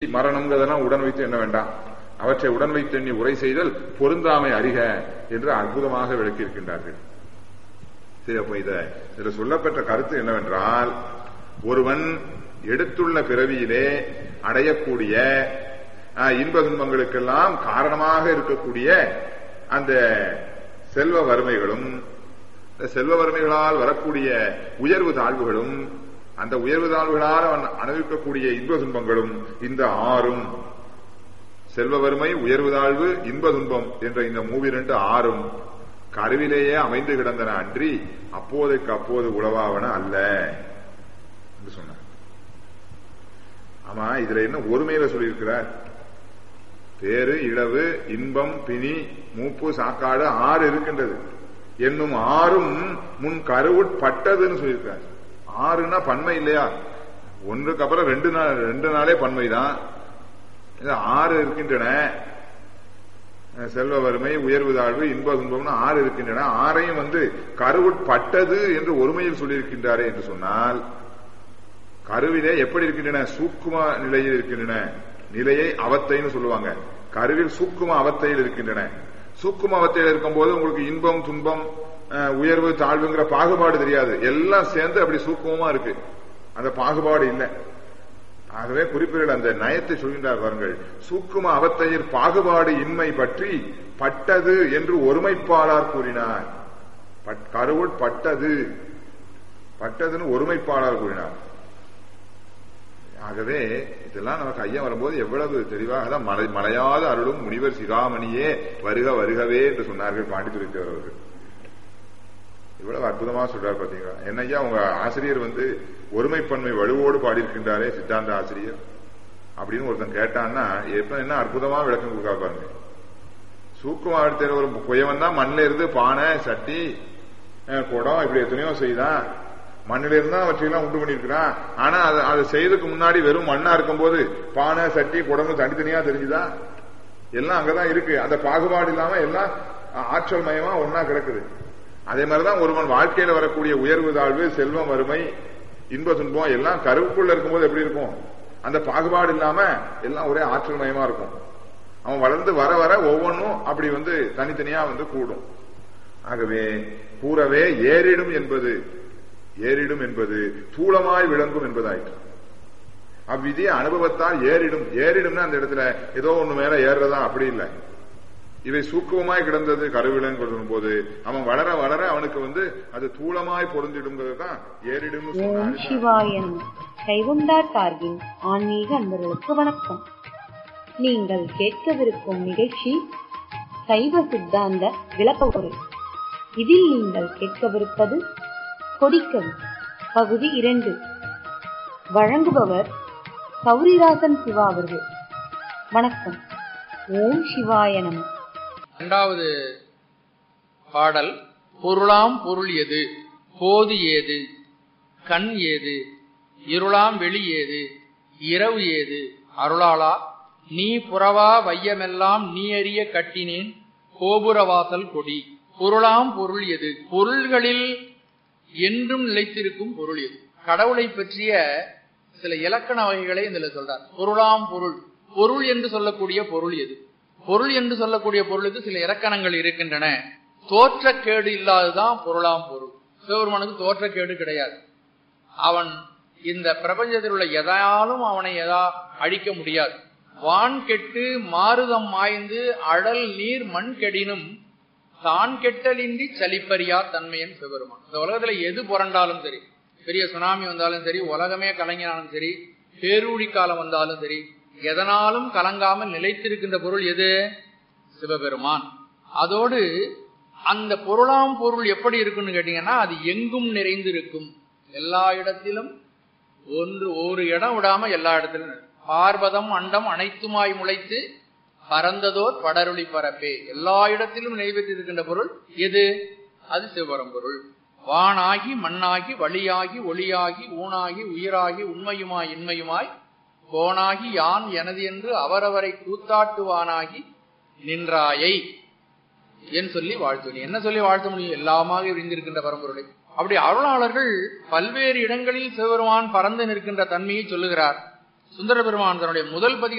மரணம்ங்கிறதெல்லாம் உடன் வைத்து என்ன வேண்டாம் அவற்றை உடன் வைத்து எண்ணி உரை செய்தல் பொருந்தாமை அறிக என்று அற்புதமாக விளக்கியிருக்கின்றார்கள் சரி அப்ப இத இதுல சொல்லப்பட்ட கருத்து என்னவென்றால் ஒருவன் எடுத்துள்ள பிறவியிலே அடையக்கூடிய அஹ், இன்ப துன்பங்களுக்கெல்லாம் காரணமாக இருக்கக்கூடிய அந்த செல்வ வறுமைகளும் இந்த செல்வ வறுமைகளால் வரக்கூடிய உயர்வு தாழ்வுகளும் அந்த உயர்வு தாழ்வுகளால் அவன் அனுபவிக்கக்கூடிய இன்ப துன்பங்களும் இந்த ஆறும் செல்வ வறுமை உயர்வு தாழ்வு இன்ப துன்பம் என்ற இந்த மூவிரண்டு ஆறும் கருவிலேயே அமைந்து கிடந்தன அன்றி அப்போதைக்கு அப்போது உளவாவன அல்ல என்று சொன்னார் ஆமா இதுல என்ன ஒருமையில சொல்லியிருக்கிறார் பேரு இழவு இன்பம் பிணி மூப்பு சாக்காடு ஆறு இருக்கின்றது என்னும் ஆறும் முன் கருவுட்பட்டதுன்னு சொல்லியிருக்கார் ஆறுன்னா பன்மை இல்லையா ஒன்றுக்கு அப்புறம் ரெண்டு நாள் ரெண்டு நாளே பன்மைதான் இது ஆறு இருக்கின்றன அஹ் செல்வ வறுமை உயர்வு தாழ்வு இன்ப துன்பம்னு ஆறு இருக்கின்றன ஆறையும் வந்து கருவுட்பட்டது என்று ஒருமையில் சொல்லியிருக்கின்றாரே என்று சொன்னால் கருவிலே எப்படி இருக்கின்றன சூக்கும நிலையில் இருக்கின்றன நிலையை அவத்தைன்னு சொல்லுவாங்க கருவில் சூக்கும அவத்தையில் இருக்கின்றன சூக்கும அவத்தையில் இருக்கும்போது உங்களுக்கு இன்பம் துன்பம் அஹ், உயர்வு தாழ்வுங்கிற பாகுபாடு தெரியாது எல்லாம் சேர்ந்து அப்படி சூக்குமமா இருக்கு அந்த பாகுபாடு இல்லை ஆகவே குறிப்பிடல் அந்த நயத்தை சொல்கின்றார் பாருங்கள் சூக்கும அவத்தையில் பாகுபாடு இன்மை பற்றி பட்டது என்று ஒருமைப்பாளர் கூறினார் பட்- கருவுள் பட்டது பட்டதுன்னு ஒருமைப்பாளர் கூறினார் ஆகவே இதெல்லாம் நமக்கு ஐயம் வரும்போது எவ்வளவு தெளிவாக தான் மலை மலையாத அருளும் முனிவர் சிகாமணியே வருக வருகவே என்று சொன்னார்கள் பாண்டித்துறை அவர்கள் இவ்வளவு அற்புதமா சொல்றாரு பாத்தீங்களா என்னய்யா உங்க ஆசிரியர் வந்து ஒருமைப்பன்மை வலுவோடு பாடியிருக்கின்றாரே சித்தாந்த ஆசிரியர் அப்படின்னு ஒருத்தன் கேட்டான்னா எப்ப என்ன அற்புதமா விளக்கம் கொடுக்கா பாருங்க சூக்குமா எடுத்த ஒரு குயவன் தான் மண்ணில இருந்து பானை சட்டி அஹ், குடம் இப்படி எத்தனையோ செய்தான் மண்ணில இருந்தா அவற்றையெல்லாம் உண்டு பண்ணியிருக்கிறான் ஆனா அது அதை செய்யறதுக்கு முன்னாடி வெறும் மண்ணா இருக்கும்போது பானை சட்டி குடம்னு தனித்தனியா தெரிஞ்சுதா எல்லாம் அங்கதான் இருக்கு அந்த பாகுபாடு இல்லாம எல்லாம் ஆற்றல் மயமா ஒன்னா கிடக்குது அதே மாதிரிதான் ஒருவன் வாழ்க்கையில வரக்கூடிய உயர்வு தாழ்வு செல்வம் வறுமை இன்ப துன்பம் எல்லாம் கருவுக்குள்ள இருக்கும்போது எப்படி இருக்கும் அந்த பாகுபாடு இல்லாம எல்லாம் ஒரே ஆற்றல் மயமா இருக்கும் அவன் வளர்ந்து வர வர ஒவ்வொன்றும் அப்படி வந்து தனித்தனியா வந்து கூடும் ஆகவே கூறவே ஏறிடும் என்பது ஏறிடும் என்பது தூளமாய் விளங்கும் என்பதாயிற்று அவ்விதி அனுபவத்தால் ஏறிடும் ஏறிடும்னா அந்த இடத்துல ஏதோ ஒண்ணு மேல ஏறுறதா அப்படி இல்லை இவை சூக்குவமாய் கிடந்தது கருவிலன்னு சொல்லும் போது அவன் வளர வளர அவனுக்கு வந்து அது தூளமாய் பொருந்திடுங்கிறது தான் ஏறிடும்னு ஓம் சொன்னாரு சிவாய நம கைவந்தா டார்கின் ஆன்மீக அன்பர்களுக்கு வணக்கம் நீங்கள் கேட்கவிருக்கும் நிகழ்ச்சி சைவ சித்தாந்த விளக்க உரை இதில் நீங்கள் கேட்கவிருப்பது கொடிக்கவி பகுதி இரண்டு வழங்குபவர் சௌரிராசன் சிவா அவர்கள் வணக்கம் ஓம் சிவாய நம இரண்டாவது பாடல் பொருளாம் பொருள் எது போது ஏது கண் ஏது இருளாம் வெளி ஏது இரவு ஏது அருளாளா நீ புறவா வையமெல்லாம் நீ அறிய கட்டினேன் கோபுரவாசல் கொடி பொருளாம் பொருள் எது பொருள்களில் என்றும் நிலைத்திருக்கும் பொருள் எது கடவுளை பற்றிய சில இலக்கண வகைகளை இதுல சொல்றார் பொருளாம் பொருள் பொருள் என்று சொல்லக்கூடிய பொருள் எது பொருள் என்று சொல்லக்கூடிய பொருளுக்கு சில இலக்கணங்கள் இருக்கின்றன தோற்றக்கேடு இல்லாததுதான் பொருளாம் பொருள் சிவபெருமானுக்கு தோற்றக்கேடு கிடையாது அவன் இந்த பிரபஞ்சத்தில் உள்ள எதாலும் அவனை எதா அழிக்க முடியாது வான் கெட்டு மாருதம் மாய்ந்து அழல் நீர் மண் கெடினும் தான் கெட்டலின்றி சலிப்பறியா தன்மையன் சிவபெருமான் இந்த உலகத்துல எது புரண்டாலும் சரி பெரிய சுனாமி வந்தாலும் சரி உலகமே கலங்கினாலும் சரி பேரூழி காலம் வந்தாலும் சரி எதனாலும் கலங்காமல் நிலைத்திருக்கின்ற பொருள் எது சிவபெருமான் அதோடு அந்த பொருளாம் பொருள் எப்படி இருக்குன்னு கேட்டீங்கன்னா அது எங்கும் நிறைந்திருக்கும் எல்லா இடத்திலும் ஒன்று ஒரு இடம் விடாம எல்லா இடத்திலும் இருக்கு. பார்வதம் அண்டம் அனைத்துமாய் முளைத்து பரந்ததோர் படருளி பரப்பே எல்லா இடத்திலும் நிலைபெற்றிருக்கின்ற பொருள் எது அது சிவபரம்பொருள் வானாகி மண்ணாகி வழியாகி ஒளியாகி ஊனாகி உயிராகி உண்மையுமாய் இன்மையுமாய் கோனாகி யான் எனது என்று அவரவரை கூத்தாட்டுவானாகி நின்றாயை என்று சொல்லி வாழ்த்து என்ன சொல்லி வாழ்த்த முடியும் எல்லாமாக இருந்திருக்கின்ற பரம்பொருளை அப்படி அருளாளர்கள் பல்வேறு இடங்களில் சிவபெருமான் பறந்து நிற்கின்ற தன்மையை சொல்லுகிறார் சுந்தர பெருமான் தன்னுடைய முதல் பதிக